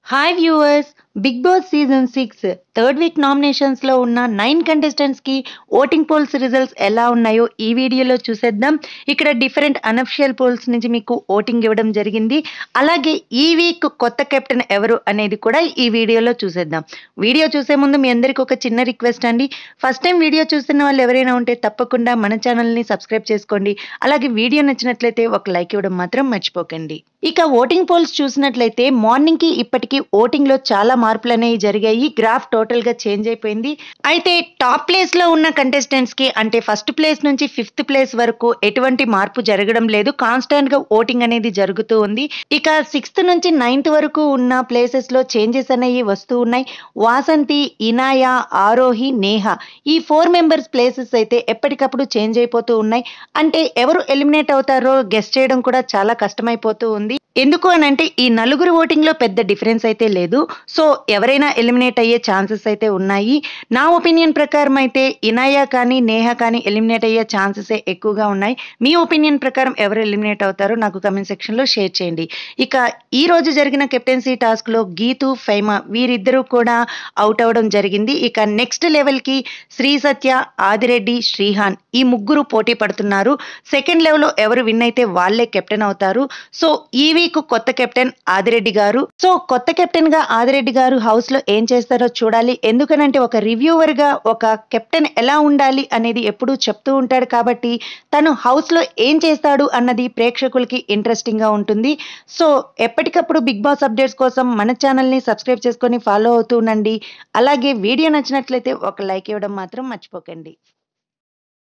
hi viewers Big Boss season six third week నామినేషన్స్లో ఉన్న nine కంటెస్టెంట్స్కి ఓటింగ్ పోల్స్ రిజల్ట్స్ ఎలా ఉన్నాయో ఈ వీడియోలో చూసేద్దాం ఇక్కడ డిఫరెంట్ అనఫిషియల్ పోల్స్ నుంచి మీకు ఓటింగ్ ఇవ్వడం జరిగింది అలాగే ఈ వీక్ కొత్త కెప్టెన్ ఎవరు అనేది కూడా ఈ వీడియోలో చూసేద్దాం వీడియో చూసే ముందు మీ అందరికీ ఒక చిన్న రిక్వెస్ట్ అండి ఫస్ట్ టైం వీడియో చూస్తున్న వాళ్ళు ఎవరైనా ఉంటే తప్పకుండా మన ఛానల్ని సబ్స్క్రైబ్ చేసుకోండి అలాగే వీడియో నచ్చినట్లయితే ఒక లైక్ ఇవ్వడం మాత్రం మర్చిపోకండి ఇక ఓటింగ్ పోల్స్ చూసినట్లయితే మార్నింగ్ కి ఇప్పటికీ ఓటింగ్ లో చాలా మార్పులు అనేవి జరిగాయి గ్రాఫ్ టోటల్ గా చేంజ్ అయిపోయింది అయితే టాప్ ప్లేస్ లో ఉన్న కంటెస్టెంట్స్ కి అంటే ఫస్ట్ ప్లేస్ నుంచి ఫిఫ్త్ ప్లేస్ వరకు ఎటువంటి మార్పు జరగడం లేదు కాన్స్టాంట్ గా ఓటింగ్ అనేది జరుగుతూ ఉంది ఇక సిక్స్త్ నుంచి నైన్త్ వరకు ఉన్న ప్లేసెస్ లో చేంజెస్ అనేవి వస్తూ ఉన్నాయి వాసంతి ఇనాయ ఆరోహి నేహ ఈ ఫోర్ మెంబర్స్ ప్లేసెస్ అయితే ఎప్పటికప్పుడు చేంజ్ అయిపోతూ ఉన్నాయి అంటే ఎవరు ఎలిమినేట్ అవుతారో గెస్ట్ చేయడం కూడా చాలా కష్టమైపోతూ ఉంది ఎందుకు అని అంటే ఈ నలుగురు ఓటింగ్ లో పెద్ద డిఫరెన్స్ అయితే లేదు సో ఎవరైనా ఎలిమినేట్ అయ్యే ఛాన్సెస్ అయితే ఉన్నాయి నా ఒపీనియన్ ప్రకారం అయితే ఇనాయా కానీ నేహ కానీ ఎలిమినేట్ అయ్యే ఛాన్సెస్ ఎక్కువగా ఉన్నాయి మీ ఒపీనియన్ ప్రకారం ఎవరు ఎలిమినేట్ అవుతారో నాకు కమెంట్ సెక్షన్ లో షేర్ చేయండి ఇక ఈ రోజు జరిగిన కెప్టెన్సీ టాస్క్ లో గీతు ఫైమా వీరిద్దరూ కూడా అవుట్ అవడం జరిగింది ఇక నెక్స్ట్ లెవెల్ కి శ్రీ సత్య ఆదిరెడ్డి శ్రీహాన్ ఈ ముగ్గురు పోటీ పడుతున్నారు సెకండ్ లెవెల్ లో ఎవరు విన్ అయితే వాళ్ళే కెప్టెన్ అవుతారు సో ఈ వీక్ కొత్త కెప్టెన్ ఆదిరెడ్డి గారు సో కొత్త కెప్టెన్ గా ఆదిరెడ్డి గారు హౌస్ లో ఏం చేస్తారో చూడాలి ఎందుకనంటే ఒక రివ్యూవర్ గా ఒక కెప్టెన్ ఎలా ఉండాలి అనేది ఎప్పుడూ చెప్తూ ఉంటాడు కాబట్టి తను హౌస్ లో ఏం చేస్తాడు అన్నది ప్రేక్షకులకి ఇంట్రెస్టింగ్ గా ఉంటుంది సో ఎప్పటికప్పుడు బిగ్ బాస్ అప్డేట్స్ కోసం మన ఛానల్ ని సబ్స్క్రైబ్ చేసుకొని ఫాలో అవుతూ ఉండండి అలాగే వీడియో నచ్చినట్లయితే ఒక లైక్ ఇవ్వడం మాత్రం మర్చిపోకండి